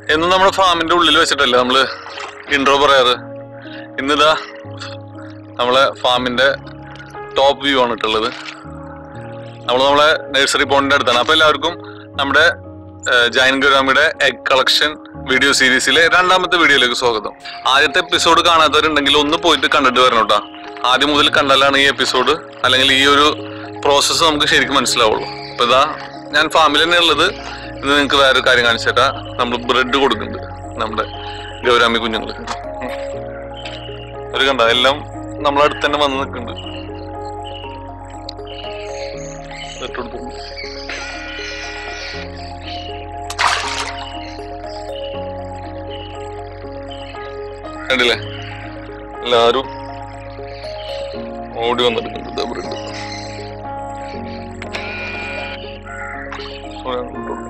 എന്നും നമ്മുടെ ഫാമിന്റെ ഉള്ളിൽ വെച്ചിട്ടല്ലേ നമ്മള് ഇൻട്രോ പറയാറ് ഇന്നിതാ നമ്മളെ ഫാമിന്റെ ടോപ്പ് വ്യൂ ആണ് ഇട്ടുള്ളത് നമ്മൾ നമ്മളെ നഴ്സറി പോണ്ടിന്റെ അടുത്താണ് അപ്പൊ എല്ലാവർക്കും നമ്മുടെ ജൈൻ ഗുരാമിയുടെ എഗ് കളക്ഷൻ വീഡിയോ സീരീസിലെ രണ്ടാമത്തെ വീഡിയോയിലേക്ക് സ്വാഗതം ആദ്യത്തെ എപ്പിസോഡ് കാണാത്തവരുണ്ടെങ്കിൽ ഒന്ന് പോയിട്ട് കണ്ടിട്ട് വരണം കേട്ടോ ആദ്യം മുതൽ കണ്ടാലാണ് ഈ എപ്പിസോഡ് അല്ലെങ്കിൽ ഈ ഒരു പ്രോസസ്സ് നമുക്ക് ശരിക്കും മനസ്സിലാവുള്ളൂ അപ്പൊ ഇതാ ഞാൻ ഫാമിൽ തന്നെ ഉള്ളത് ഇന്ന് നിങ്ങൾക്ക് വേറൊരു കാര്യം കാണിച്ചു തരാം നമ്മൾ ബ്രെഡ് കൊടുക്കുന്നുണ്ട് നമ്മുടെ ഗൗരാമി കുഞ്ഞുങ്ങൾക്ക് ഒരു കണ്ട എല്ലാം നമ്മളെ അടുത്ത് തന്നെ വന്ന് നിൽക്കുന്നുണ്ട് ഇട്ടുകൊടുക്കുന്നു കണ്ടില്ലേ എല്ലാരും ഓടി വന്നെടുക്കുന്നുണ്ട് ഇതാ ബ്രെഡ് സ്വയം കൊണ്ടുകൊടുക്കും.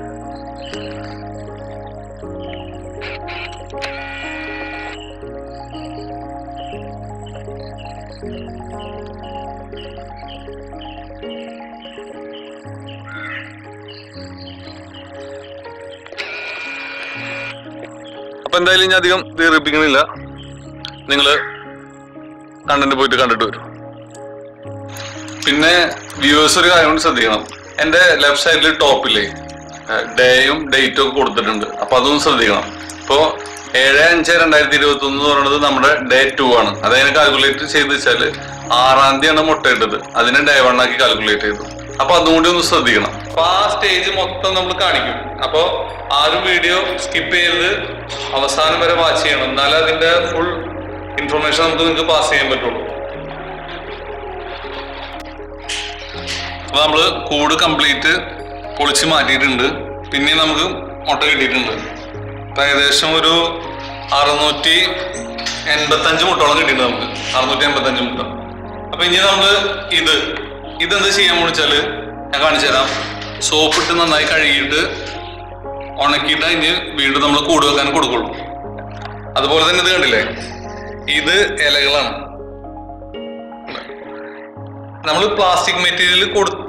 അപ്പൊ എന്തായാലും ഞാൻ അധികം ദീർഘിപ്പിക്കണില്ല നിങ്ങള് കണ്ടന്റ് പോയിട്ട് കണ്ടിട്ട് വരും പിന്നെ വ്യൂവേഴ്സ് ഒരു കാര്യം കൂടി ശ്രദ്ധിക്കണം എന്റെ ലെഫ്റ്റ് സൈഡിൽ ടോപ്പില്ലേ ഡേയും ഡേറ്റും ഒക്കെ കൊടുത്തിട്ടുണ്ട് അപ്പൊ അതൊന്നും ശ്രദ്ധിക്കണം ഇപ്പോ ഏഴ് അഞ്ച് രണ്ടായിരത്തി ഇരുപത്തി ഒന്ന് എന്ന് പറയുന്നത് നമ്മുടെ ഡേ ടു ആണ് അതതിനെ കാൽക്കുലേറ്റ് ചെയ്ത് വെച്ചാല് ആറാം തീയതിയാണ് മുട്ടയിട്ടത് അതിനെ ഡേ വൺ ആക്കി കാൽക്കുലേറ്റ് ചെയ്തു അപ്പൊ അതും കൂടി ഒന്ന് ശ്രദ്ധിക്കണം അപ്പൊ ആ സ്റ്റേജ് മൊത്തം നമ്മൾ കാണിക്കും അപ്പൊ ആരും വീഡിയോ സ്കിപ്പ് ചെയ്ത് അവസാനം വരെ വാച്ച് ചെയ്യണം എന്നാലേ അതിന്റെ ഫുൾ ഇൻഫർമേഷൻ നമുക്ക് നിങ്ങൾക്ക് പാസ് ചെയ്യാൻ പറ്റുള്ളൂ അപ്പൊ നമ്മള് കൂട് കംപ്ലീറ്റ് പൊളിച്ച് മാറ്റിയിട്ടുണ്ട് പിന്നെ നമുക്ക് മുട്ട കിട്ടിയിട്ടുണ്ട് അപ്പൊ ഏകദേശം ഒരു അറുന്നൂറ്റി എൺപത്തഞ്ച് മുട്ടോളം കിട്ടിയിട്ടുണ്ട് നമുക്ക് അറുന്നൂറ്റി എൺപത്തഞ്ച് മുട്ട അപ്പൊ ഇനി നമ്മള് ഇത് ഇതെന്ത് ചെയ്യാൻ വെച്ചാല് ഞാൻ കാണിച്ചു തരാം സോപ്പിട്ട് നന്നായി കഴുകിയിട്ട് ഉണക്കിയിട്ട് ഇനി വീണ്ടും നമ്മൾ കൂട് വെക്കാൻ കൊടുക്കുള്ളൂ അതുപോലെ തന്നെ ഇത് കണ്ടില്ലേ ഇത് ഇലകളാണ് നമ്മൾ പ്ലാസ്റ്റിക് മെറ്റീരിയൽ കൊടുത്ത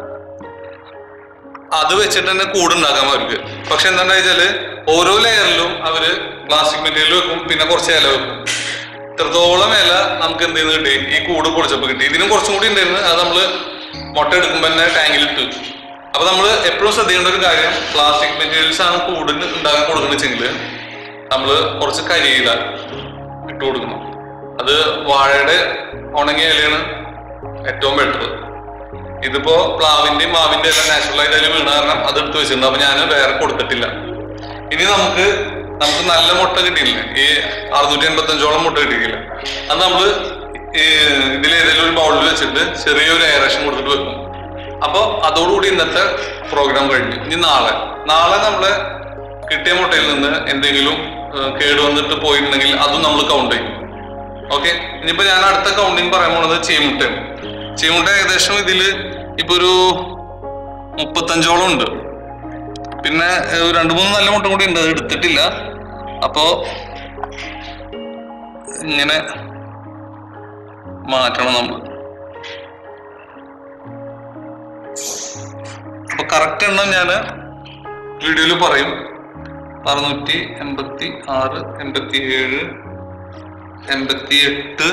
അത് വെച്ചിട്ട് തന്നെ കൂടുണ്ടാക്കാം അവർക്ക് പക്ഷെ എന്താണെന്ന് വെച്ചാല് ഓരോ ലെയറിലും അവര് പ്ലാസ്റ്റിക് മെറ്റീരിയൽ വെക്കും പിന്നെ കുറച്ച് ഇല വെക്കും ഇത്രത്തോളം ഇല നമുക്ക് എന്ത് ചെയ്യുന്നു കിട്ടി ഈ കൂട് പൊളിച്ചപ്പോൾ കിട്ടി ഇതിനും കുറച്ചും കൂടി ഉണ്ടായിരുന്നു അത് നമ്മള് മുട്ട എടുക്കുമ്പോൾ തന്നെ ടാങ്കിൽ ഇട്ടു അപ്പൊ നമ്മൾ എപ്പോഴും ശ്രദ്ധിക്കേണ്ട ഒരു കാര്യം പ്ലാസ്റ്റിക് മെറ്റീരിയൽസ് ആണ് കൂടിന് ഉണ്ടാകാൻ കൊടുക്കണെച്ചെങ്കിൽ നമ്മൾ കുറച്ച് കരിയില ഇട്ട് കൊടുക്കണം അത് വാഴയുടെ ഉണങ്ങിയ ഇലയാണ് ഏറ്റവും ബെറ്റർ ഇതിപ്പോ പ്ലാവിന്റെയും മാവിന്റെ എല്ലാം നാച്ചുറൽ ആയിട്ട് അതിൽ വീണ കാരണം അത് എടുത്ത് വെച്ചിട്ടുണ്ട് അപ്പൊ ഞാൻ വേറെ കൊടുത്തിട്ടില്ല ഇനി നമുക്ക് നമുക്ക് നല്ല മുട്ട കിട്ടിയില്ല ഈ അറുന്നൂറ്റി എൺപത്തി അഞ്ചോളം മുട്ട കിട്ടിയില്ല അത് നമ്മള് ഈ ഇതിലേതെങ്കിലും ഒരു ബൗളിൽ വെച്ചിട്ട് ചെറിയൊരു എയറേഷൻ കൊടുത്തിട്ട് വെക്കും അപ്പൊ അതോടുകൂടി ഇന്നത്തെ പ്രോഗ്രാം കഴിഞ്ഞു ഇനി നാളെ നാളെ നമ്മള് കിട്ടിയ മുട്ടയിൽ നിന്ന് എന്തെങ്കിലും ഏഹ്, കേട് വന്നിട്ട് പോയിട്ടുണ്ടെങ്കിൽ അതും നമ്മൾ കൗണ്ട് ചെയ്യും ഓക്കെ ഇനിയിപ്പോ ഞാൻ അടുത്ത കൗണ്ടിങ് പറയാൻ പോണത് ചീമുട്ടയാണ് ചീമുട്ട ഏകദേശം ഇതില് ഇപ്പൊ ഒരു മുപ്പത്തഞ്ചോളം ഉണ്ട് പിന്നെ ഏഹ്, രണ്ട് മൂന്ന് നല്ല മുട്ട കൂടി ഉണ്ട് അത് എടുത്തിട്ടില്ല അപ്പോ ഇങ്ങനെ മാറ്റണം നമ്മൾ അപ്പൊ കറക്റ്റ് എണ്ണം ഞാൻ വീഡിയോയിൽ പറയും അറുന്നൂറ്റി എൺപത്തി ആറ് എൺപത്തി ഏഴ് എൺപത്തി എട്ട്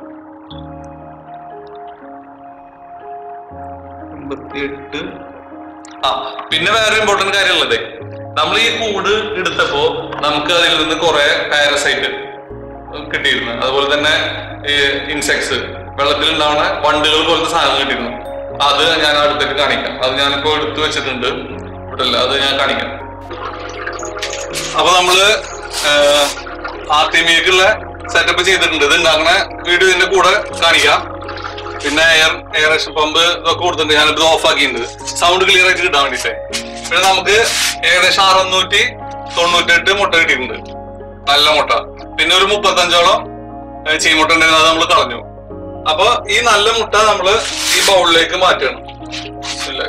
എൺപത്തി എട്ട് ആ പിന്നെ വേറെ ഇമ്പോർട്ടന്റ് കാര്യമുള്ളത് നമ്മൾ ഈ കൂട് എടുത്തപ്പോ നമുക്ക് അതിൽ നിന്ന് കുറെ പാരസൈറ്റ് കിട്ടിയിരുന്നു അതുപോലെ തന്നെ ഇൻസെക്ട്സ് വെള്ളത്തിൽ ഉണ്ടാവുന്ന വണ്ടുകൾ പോലത്തെ സാധനങ്ങൾ കിട്ടിയിരുന്നു അത് ഞാൻ അടുത്തേക്ക് കാണിക്കാം അത് ഞാനിപ്പോ എടുത്തു വെച്ചിട്ടുണ്ട് ഇവിടെല്ല അത് ഞാൻ കാണിക്കാം അപ്പൊ നമ്മള് ആർട്ടിമിക്കുള്ള സെറ്റപ്പ് ചെയ്തിട്ടുണ്ട് ഇത് ഉണ്ടാക്കുന്ന വീഡിയോ ഇതിന്റെ കൂടെ കാണിക്കാം പിന്നെ എയർ എയറേഷൻ പമ്പ് ഇതൊക്കെ കൊടുത്തിട്ടുണ്ട് ഞാനിത് ഓഫ് ആക്കിയിട്ടുണ്ട് സൗണ്ട് ക്ലിയർ ആയിട്ട് കിട്ടാൻ വേണ്ടിട്ട് പിന്നെ നമുക്ക് ഏകദേശം അറുന്നൂറ്റി തൊണ്ണൂറ്റെട്ട് മുട്ട കിട്ടിയിട്ടുണ്ട് നല്ല മുട്ട പിന്നെ ഒരു മുപ്പത്തഞ്ചോളം ഏ, ചീമുട്ട ഉണ്ടായിരുന്നു അത് നമ്മൾ കളഞ്ഞു അപ്പൊ ഈ നല്ല മുട്ട നമ്മള് ഈ ബൗളിലേക്ക് മാറ്റണം ഇല്ല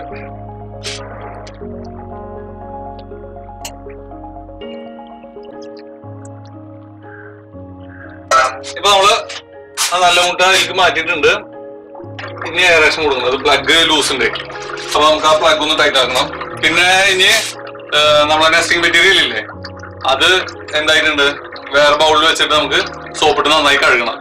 ഇപ്പൊ നമ്മള് ആ നല്ല മുട്ട ഇതിലേക്ക് മാറ്റിയിട്ടുണ്ട് ഇനി ഏകദേശം കൊടുക്കുന്നത് പ്ലഗ് ലൂസ് ഉണ്ട് അപ്പൊ നമുക്ക് ആ പ്ലഗ് ഒന്ന് ടൈറ്റ് ആക്കണം പിന്നെ ഇനി ആ, നമ്മളെ നെസ്റ്റിംഗ് മെറ്റീരിയൽ ഇല്ലേ അത് എന്തായിട്ടുണ്ട് വേറെ ബൗളിൽ വെച്ചിട്ട് നമുക്ക് സോപ്പിട്ട് നന്നായി കഴുകണം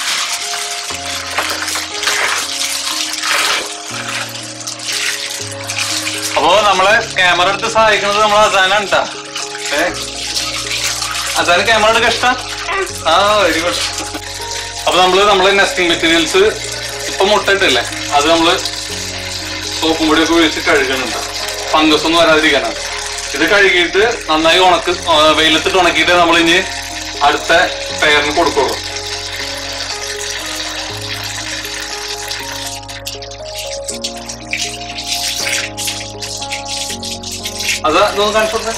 അപ്പോ നമ്മളെ ക്യാമറ എടുത്ത് സഹായിക്കുന്നത് നമ്മളെ അസാനാണ് കേട്ടാ ഏ അസാന് ക്യാമറ എടുക്കാൻ ഇഷ്ടം ആ വെരി ഗുഡ് അപ്പൊ നമ്മള് നമ്മളെ നെസ്റ്റിംഗ് മെറ്റീരിയൽസ് ഇപ്പൊ മുട്ടിട്ടില്ലേ അത് നമ്മള് സോപ്പും പൊടിയൊക്കെ ഒഴിച്ച് കഴുകുന്നുണ്ട് ഫംഗസ് ഒന്നും വരാതിരിക്കാനാണ് ഇത് കഴുകിയിട്ട് നന്നായി ഉണക്ക് ആ, വെയിലത്തിട്ട് ഉണക്കിയിട്ട് നമ്മൾ ഇനി അടുത്ത പെയറിന് കൊടുക്കുള്ളൂ അതാ ഇതൊന്ന് കാണിച്ചു കൊടുത്തേ.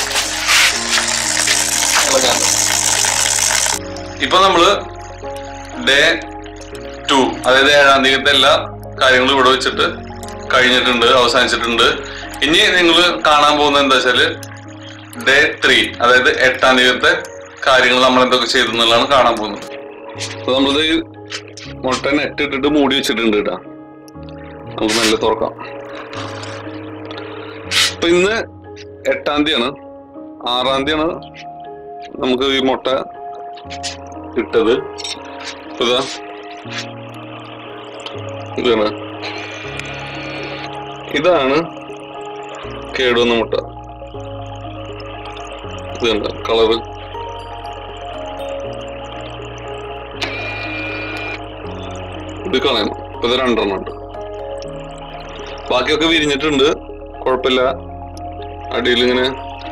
ഇപ്പൊ നമ്മള് ഡേ ടു അതായത് ഏഴാം തീയതിത്തെ എല്ലാ കാര്യങ്ങളും ഇവിടെ വെച്ചിട്ട് കഴിഞ്ഞിട്ടുണ്ട് അവസാനിച്ചിട്ടുണ്ട് ഇനി നിങ്ങൾ കാണാൻ പോകുന്നത് എന്താ വെച്ചാല് ഡേ ത്രീ അതായത് എട്ടാം തീയതിത്തെ കാര്യങ്ങൾ നമ്മൾ എന്തൊക്കെ ചെയ്തെന്നുള്ളതാണ് കാണാൻ പോകുന്നത് അപ്പൊ നമ്മളിത് ഈ മുട്ട നെറ്റ് ഇട്ടിട്ട് മൂടി വെച്ചിട്ടുണ്ട് കേട്ടാ നമുക്ക് നല്ല തുറക്കാം അപ്പൊ ഇന്ന് എട്ടാം തീയതിയാണ് ആറാം തീയതിയാണ് നമുക്ക് ഈ മുട്ട ഇട്ടത് ഇപ്പൊ ഇതാ ഇതാണ് ഇതാണ് കേടുവന്ന മുട്ട ഇതുണ്ട് കളറ് ഇത് കളയണം ഇപ്പൊ ഇത് രണ്ടെണ്ണം ഉണ്ട് ബാക്കിയൊക്കെ വിരിഞ്ഞിട്ടുണ്ട് കുഴപ്പമില്ല അടിയിൽ ഇങ്ങനെ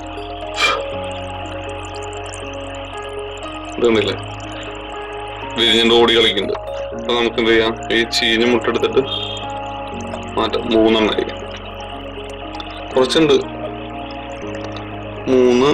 ഇതൊന്നുമില്ല വിരിഞ്ഞിട്ട് ഓടി കളിക്കുന്നുണ്ട് അപ്പൊ നമുക്ക് എന്ത് ചെയ്യാം ഈ ചീഞ്ഞ മുട്ട എടുത്തിട്ട് മാറ്റാം മൂന്നെണ്ണായി കുറച്ചുണ്ട് മൂന്ന്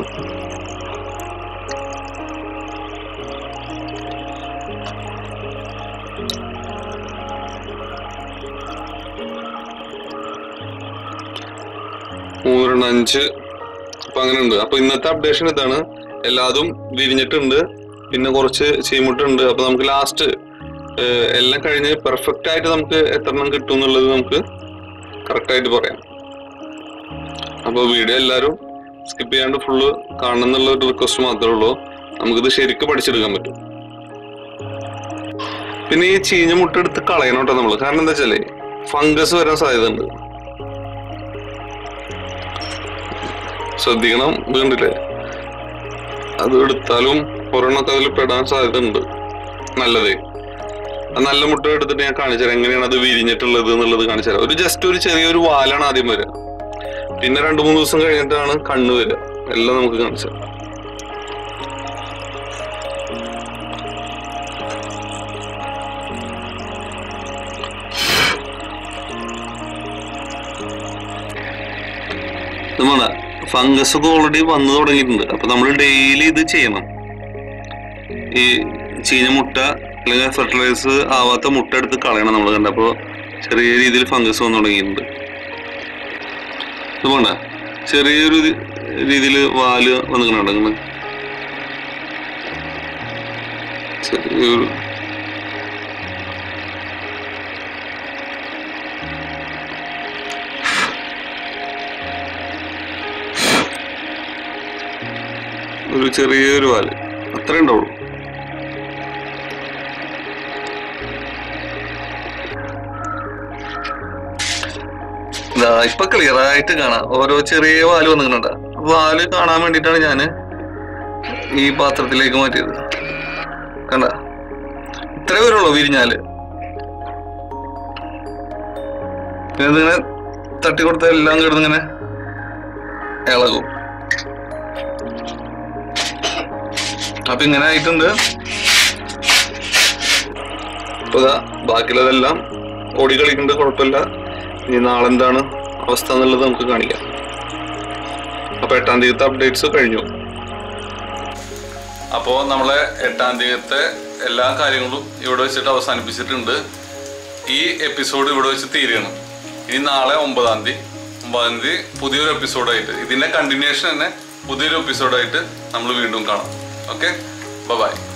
മൂന്ന് രണ്ട് അഞ്ച് അപ്പൊ അങ്ങനെ ഉണ്ട് അപ്പൊ ഇന്നത്തെ അപ്ഡേഷൻ ഇതാണ് എല്ലാതും വിരിഞ്ഞിട്ടുണ്ട് പിന്നെ കുറച്ച് ചീമുട്ടുണ്ട് അപ്പൊ നമുക്ക് ലാസ്റ്റ് എല്ലാം കഴിഞ്ഞ് പെർഫെക്റ്റ് ആയിട്ട് നമുക്ക് എത്ര എണ്ണം കിട്ടും എന്നുള്ളത് നമുക്ക് കറക്റ്റ് ആയിട്ട് പറയാം അപ്പൊ വീഡിയോ എല്ലാവരും സ്കിപ്പ് ചെയ്യാണ്ട് ഫുള്ള് കാണണം എന്നുള്ള ഒരു റിക്വസ്റ്റ് മാത്രമേ ഉള്ളൂ നമുക്കിത് ശരിക്കും പഠിച്ചെടുക്കാൻ പറ്റും പിന്നെ ഈ ചീഞ്ഞ മുട്ട എടുത്ത് കളയണം കേട്ടോ നമ്മള് കാരണം എന്താ വെച്ചാലേ ഫംഗസ് വരാൻ സാധ്യത ഉണ്ട് ശ്രദ്ധിക്കണം ഇത് കണ്ടില്ലേ അത് എടുത്താലും ഒരെണ്ണൊക്കെ അതിൽ പെടാൻ സാധ്യത ഉണ്ട് നല്ലതേ ആ നല്ല മുട്ട എടുത്തിട്ട് ഞാൻ കാണിച്ചുതരാം എങ്ങനെയാണ് അത് വിരിഞ്ഞിട്ടുള്ളത് എന്നുള്ളത് കാണിച്ചുതരാം ഒരു ജസ്റ്റ് ഒരു ചെറിയൊരു വാലാണ് ആദ്യം വരിക പിന്നെ രണ്ടു മൂന്ന് ദിവസം കഴിഞ്ഞിട്ടാണ് കണ്ണ് വരിക എല്ലാം നമുക്ക് കാണിച്ചു തരാം നമ്മളെ ഫംഗസ് ഒക്കെ ഓൾറെഡി വന്നു തുടങ്ങിയിട്ടുണ്ട് അപ്പൊ നമ്മൾ ഡെയിലി ഇത് ചെയ്യണം ഈ ചീഞ്ഞ മുട്ട അല്ലെങ്കിൽ ഫെർട്ടിലൈസ് ആവാത്ത മുട്ട എടുത്ത് കളയണം നമ്മൾ കണ്ടപ്പോ ചെറിയ രീതിയിൽ ഫംഗസ് വന്നു തുടങ്ങിയിട്ടുണ്ട് ഇത് പോണ്ട ചെറിയൊരു രീതിയിൽ വാല് വന്നിട്ടുണ്ടെങ്കിൽ ചെറിയൊരു ഒരു ചെറിയൊരു വാല് അത്രേ ഉണ്ടാവുള്ളൂ ഇതാ ഇപ്പൊ ക്ലിയർ ആയിട്ട് കാണാം ഓരോ ചെറിയ വാല് വന്നിട്ടുണ്ട് വാല് കാണാൻ വേണ്ടിയിട്ടാണ് ഞാന് ഈ പാത്രത്തിലേക്ക് മാറ്റിയത് കണ്ട ഇത്രേ വരുള്ളൂ വിരിഞ്ഞാല് പിന്നെ ഇതിങ്ങനെ തട്ടി കൊടുത്ത എല്ലാം കിടന്നിങ്ങനെ ഇളകും അപ്പൊ ഇങ്ങനെ ആയിട്ടുണ്ട് അപ്പൊ ഇതാ ബാക്കിയുള്ളതെല്ലാം ഓടി കളിക്കുന്നുണ്ട് കുഴപ്പമില്ല ഇനി നാളെ എന്താണ് അവസ്ഥ എന്നുള്ളത് നമുക്ക് കാണിക്കാം അപ്പൊ എട്ടാം തീയതിത്തെ അപ്ഡേറ്റ്സ് കഴിഞ്ഞു അപ്പോൾ നമ്മളെ എട്ടാം തീയതിത്തെ എല്ലാ കാര്യങ്ങളും ഇവിടെ വെച്ചിട്ട് അവസാനിപ്പിച്ചിട്ടുണ്ട് ഈ എപ്പിസോഡ് ഇവിടെ വെച്ച് തീരുകയാണ് ഇനി നാളെ ഒമ്പതാം തീയതി ഒമ്പതാം തീയതി പുതിയൊരു എപ്പിസോഡായിട്ട് ഇതിന്റെ കണ്ടിന്യൂഷൻ തന്നെ പുതിയൊരു എപ്പിസോഡായിട്ട് നമ്മൾ വീണ്ടും കാണാം ഓക്കെ ബൈ